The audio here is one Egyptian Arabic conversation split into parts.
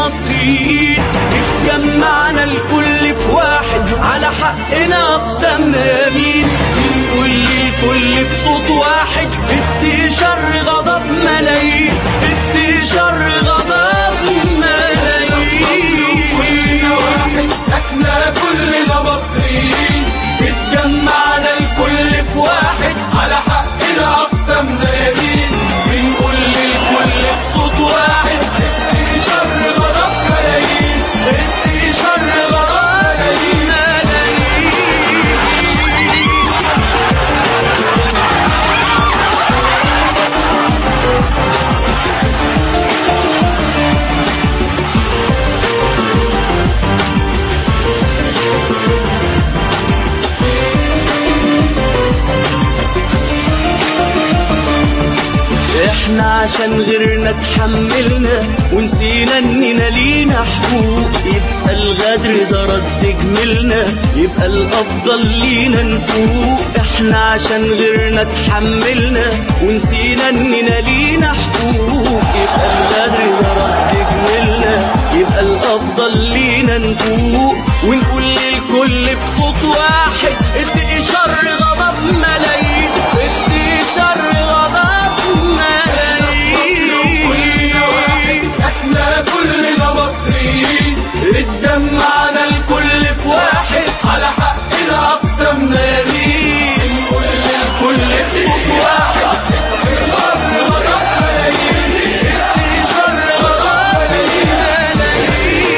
المصريين اتجمعنا الكل في واحد على حقنا اقسامنا يمين بنقول للكل بصوت واحد ادي شر غضب ملايين ادي شر غضب ملايين كلنا واحد احنا كلنا مصريين اتجمعنا الكل في واحد على حقنا اقسامنا يمين بنقول للكل بصوت واحد ادي شر غضب ملايين ادي شر غضب ملايين احنا عشان غيرنا تحملنا ونسينا اننا لينا حقوق يبقى الغدر ده رد جميلنا يبقى الافضل لينا نفوق احنا عشان غيرنا تحملنا ونسينا اننا لينا حقوق يبقى الغدر ده رد جميلنا يبقى الافضل لينا نفوق ونقول للكل بصوت واحد ادي شر غضب ملايين ادي شر غضب كلنا واحد ملايين احنا كلنا مصريين اتجمعنا الكل في واحد على حقنا اقسامنا يمين نقول للكل بصوت واحد شر غضب ملايين ادي شر غضب ملايين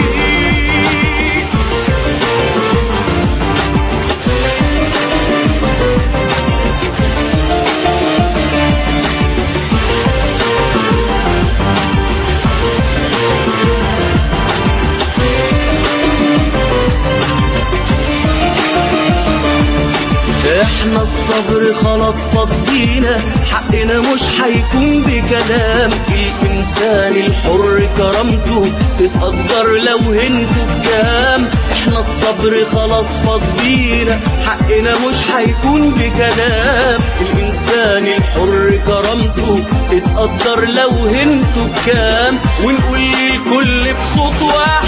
احنا الصبر خلاص فضينا حقنا مش هيكون بكلام الانسان الحر كرامته تتقدر لو هنته بكام احنا الصبر خلاص فضينا حقنا مش هيكون بكلام الانسان الحر كرامته تتقدر لو هنته بكام ونقول للكل بصوت واحد